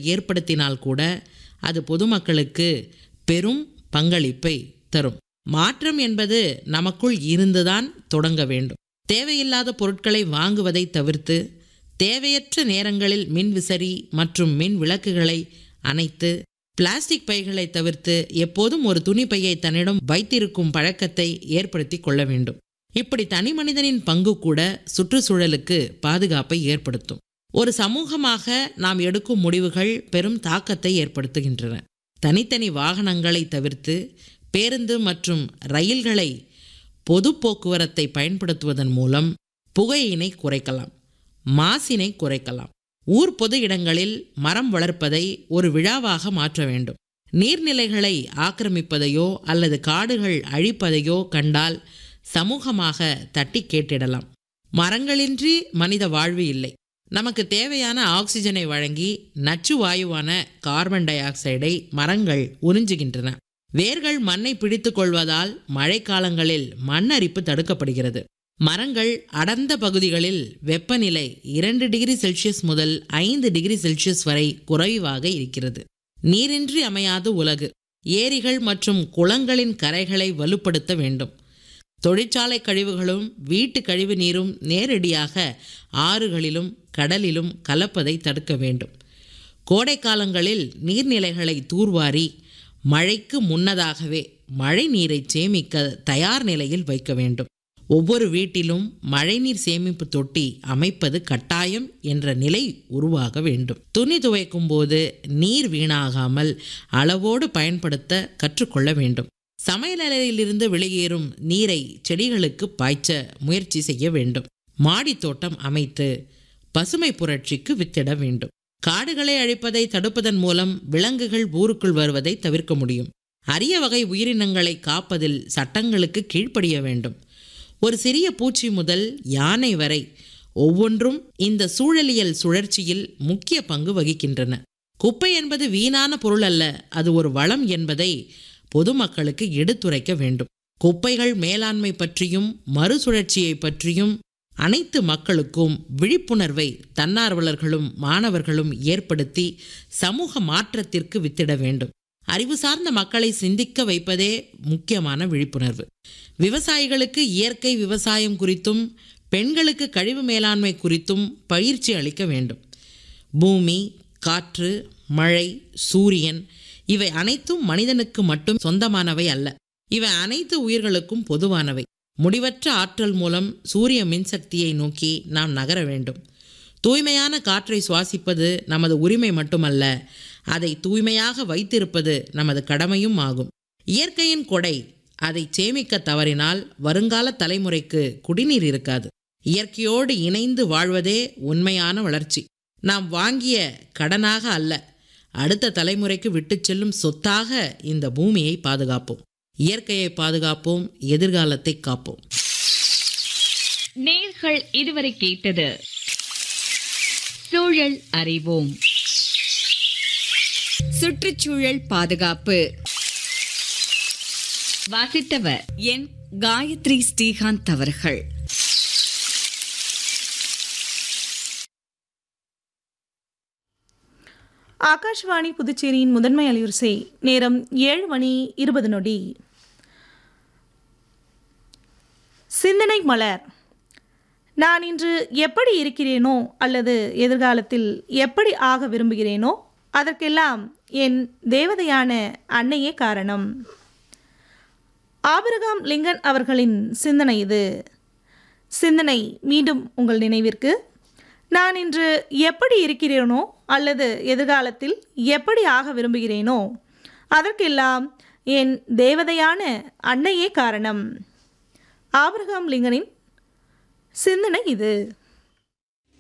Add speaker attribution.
Speaker 1: ஏற்படுத்தினால் கூட அது பொதுமக்களுக்கு பெரும் பங்களிப்பை தரும் மாற்றம் என்பது நமக்குள் இருந்துதான் தொடங்க வேண்டும் தேவையில்லாத பொருட்களை வாங்குவதை தவிர்த்து தேவையற்ற நேரங்களில் மின் விசறி மற்றும் மின் விளக்குகளை அணைத்து பிளாஸ்டிக் பைகளை தவிர்த்து எப்போதும் ஒரு துணி பையை தன்னிடம் வைத்திருக்கும் பழக்கத்தை ஏற்படுத்தி கொள்ள வேண்டும் இப்படி தனி மனிதனின் பங்கு கூட சுற்றுச்சூழலுக்கு பாதுகாப்பை ஏற்படுத்தும் ஒரு சமூகமாக நாம் எடுக்கும் முடிவுகள் பெரும் தாக்கத்தை ஏற்படுத்துகின்றன தனித்தனி வாகனங்களை தவிர்த்து பேருந்து மற்றும் ரயில்களை பொது போக்குவரத்தை பயன்படுத்துவதன் மூலம் புகையினை குறைக்கலாம் மாசினை குறைக்கலாம் ஊர் பொது இடங்களில் மரம் வளர்ப்பதை ஒரு விழாவாக மாற்ற வேண்டும் நீர்நிலைகளை ஆக்கிரமிப்பதையோ அல்லது காடுகள் அழிப்பதையோ கண்டால் சமூகமாக தட்டி கேட்டிடலாம் மரங்களின்றி மனித வாழ்வு இல்லை நமக்கு தேவையான ஆக்சிஜனை வழங்கி நச்சு வாயுவான கார்பன் டை ஆக்சைடை மரங்கள் உறிஞ்சுகின்றன வேர்கள் மண்ணை பிடித்து கொள்வதால் மழைக்காலங்களில் மண் அரிப்பு தடுக்கப்படுகிறது மரங்கள் அடர்ந்த பகுதிகளில் வெப்பநிலை இரண்டு டிகிரி செல்சியஸ் முதல் ஐந்து டிகிரி செல்சியஸ் வரை குறைவாக இருக்கிறது நீரின்றி அமையாது உலகு ஏரிகள் மற்றும் குளங்களின் கரைகளை வலுப்படுத்த வேண்டும் தொழிற்சாலை கழிவுகளும் வீட்டு கழிவு நீரும் நேரடியாக ஆறுகளிலும் கடலிலும் கலப்பதை தடுக்க வேண்டும் கோடை காலங்களில் நீர்நிலைகளை தூர்வாரி மழைக்கு முன்னதாகவே மழை நீரை சேமிக்க தயார் நிலையில் வைக்க வேண்டும் ஒவ்வொரு வீட்டிலும் மழைநீர் சேமிப்பு தொட்டி அமைப்பது கட்டாயம் என்ற நிலை உருவாக வேண்டும் துணி துவைக்கும் போது நீர் வீணாகாமல் அளவோடு பயன்படுத்த கற்றுக்கொள்ள வேண்டும் சமையலறையிலிருந்து வெளியேறும் நீரை செடிகளுக்கு பாய்ச்ச முயற்சி செய்ய வேண்டும் மாடித் தோட்டம் அமைத்து பசுமை புரட்சிக்கு வித்திட வேண்டும் காடுகளை அழிப்பதை தடுப்பதன் மூலம் விலங்குகள் ஊருக்குள் வருவதை தவிர்க்க முடியும் அரிய வகை உயிரினங்களை காப்பதில் சட்டங்களுக்கு கீழ்ப்படிய வேண்டும் ஒரு சிறிய பூச்சி முதல் யானை வரை ஒவ்வொன்றும் இந்த சூழலியல் சுழற்சியில் முக்கிய பங்கு வகிக்கின்றன குப்பை என்பது வீணான பொருள் அல்ல அது ஒரு வளம் என்பதை பொதுமக்களுக்கு எடுத்துரைக்க வேண்டும் குப்பைகள் மேலாண்மை பற்றியும் மறுசுழற்சியை பற்றியும் அனைத்து மக்களுக்கும் விழிப்புணர்வை தன்னார்வலர்களும் மாணவர்களும் ஏற்படுத்தி சமூக மாற்றத்திற்கு வித்திட வேண்டும் அறிவு சார்ந்த மக்களை சிந்திக்க வைப்பதே முக்கியமான விழிப்புணர்வு விவசாயிகளுக்கு இயற்கை விவசாயம் குறித்தும் பெண்களுக்கு கழிவு மேலாண்மை குறித்தும் பயிற்சி அளிக்க வேண்டும் பூமி காற்று மழை சூரியன் இவை அனைத்தும் மனிதனுக்கு மட்டும் சொந்தமானவை அல்ல இவை அனைத்து உயிர்களுக்கும் பொதுவானவை முடிவற்ற ஆற்றல் மூலம் சூரிய மின்சக்தியை நோக்கி நாம் நகர வேண்டும் தூய்மையான காற்றை சுவாசிப்பது நமது உரிமை மட்டுமல்ல அதை தூய்மையாக வைத்திருப்பது நமது கடமையும் ஆகும் இயற்கையின் கொடை அதை சேமிக்க தவறினால் வருங்கால தலைமுறைக்கு குடிநீர் இருக்காது இயற்கையோடு இணைந்து வாழ்வதே உண்மையான வளர்ச்சி நாம் வாங்கிய கடனாக அல்ல அடுத்த தலைமுறைக்கு விட்டுச் செல்லும் சொத்தாக இந்த பூமியை பாதுகாப்போம் இயற்கையை பாதுகாப்போம் எதிர்காலத்தை காப்போம்
Speaker 2: நேர்கள் இதுவரை கேட்டது சூழல் அறிவோம் சுற்றுச்சூழல் பாதுகாப்பு வாசித்தவர் என் காயத்ரி ஸ்ரீகாந்த் அவர்கள்
Speaker 3: ஆகாஷ்வாணி புதுச்சேரியின் முதன்மை அலைவரிசை நேரம் ஏழு மணி இருபது நொடி சிந்தனை மலர் நான் இன்று எப்படி இருக்கிறேனோ அல்லது எதிர்காலத்தில் எப்படி ஆக விரும்புகிறேனோ அதற்கெல்லாம் என் தேவதையான அன்னையே காரணம் ஆபிரகாம் லிங்கன் அவர்களின் சிந்தனை இது சிந்தனை மீண்டும் உங்கள் நினைவிற்கு நான் இன்று எப்படி இருக்கிறேனோ அல்லது எதிர்காலத்தில் எப்படி ஆக விரும்புகிறேனோ அதற்கெல்லாம் என் தேவதையான அன்னையே காரணம் ஆபிரகாம் லிங்கனின் சிந்தனை இது